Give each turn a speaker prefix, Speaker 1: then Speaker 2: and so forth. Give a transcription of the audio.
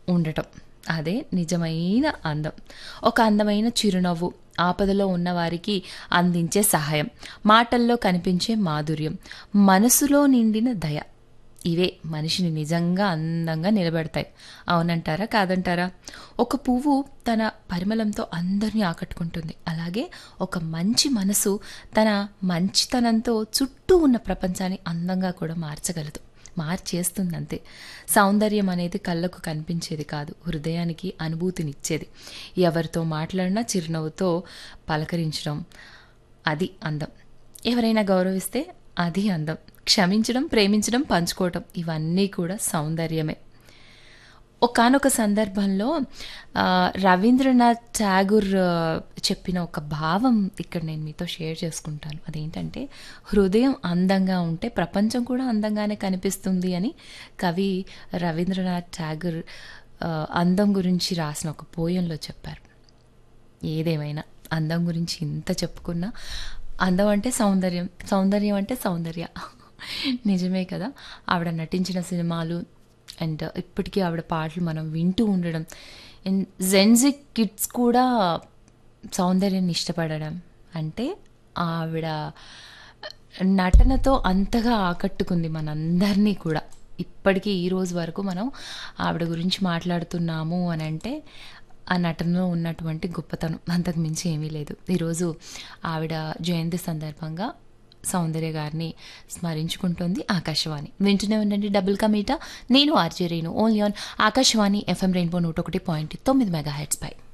Speaker 1: ఉండటం అదే నిజమైన అందం ఒక అందమైన చిరునవ్వు ఆపదలో ఉన్నవారికి అందించే సహాయం మాటల్లో కనిపించే మాధుర్యం మనసులో నిండిన దయ ఇవే మనిషిని నిజంగా అందంగా నిలబెడతాయి అవునంటారా కాదంటారా ఒక పువ్వు తన పరిమళంతో అందరినీ ఆకట్టుకుంటుంది అలాగే ఒక మంచి మనసు తన మంచితనంతో చుట్టూ ఉన్న ప్రపంచాన్ని అందంగా కూడా మార్చగలదు మార్చేస్తుంది అంతే సౌందర్యం అనేది కళ్ళకు కనిపించేది కాదు హృదయానికి అనుభూతినిచ్చేది ఎవరితో మాట్లాడినా చిరునవ్వుతో పలకరించడం అది అందం ఎవరైనా గౌరవిస్తే అది అందం క్షమించడం ప్రేమించడం పంచుకోవటం ఇవన్నీ కూడా సౌందర్యమే ఒకానొక సందర్భంలో ఆ, రవీంద్రనాథ్ ఠాగూర్ ఆ, చెప్పిన ఒక భావం ఇక్కడ నేను మీతో షేర్ చేసుకుంటాను అదేంటంటే హృదయం అందంగా ఉంటే ప్రపంచం కూడా అందంగానే కనిపిస్తుంది అని కవి రవీంద్రనాథ్ ఠాగూర్ ఆ, అందం గురించి రాసిన ఒక పోయంలో చెప్పారు ఏదేమైనా అందం గురించి ఇంత చెప్పుకున్నా అందం అంటే సౌందర్యం సౌందర్యం అంటే సౌందర్య నిజమే కదా ఆవిడ నటించిన సినిమాలు అండ్ ఇప్పటికీ ఆవిడ పాటలు మనం వింటూ ఉండడం అండ్ జెన్జిక్ కిడ్స్ కూడా సౌందర్యాన్ని ఇష్టపడడం అంటే ఆవిడ నటనతో అంతగా ఆకట్టుకుంది మనందరినీ కూడా ఇప్పటికీ ఈ రోజు వరకు మనం ఆవిడ గురించి మాట్లాడుతున్నాము అని అంటే ఆ నటనలో ఉన్నటువంటి గొప్పతనం అంతకు మించి ఏమీ లేదు ఈరోజు ఆవిడ జయంతి సందర్భంగా సౌందర్య గారిని స్మరించుకుంటుంది ఆకాశవాణి వింటూనే ఉండండి డబుల్ కమీటా నేను RJ Renu only on Akashvani FM rainbow నూట ఒకటి పాయింట్ తొమ్మిది మెగా హెడ్స్ పై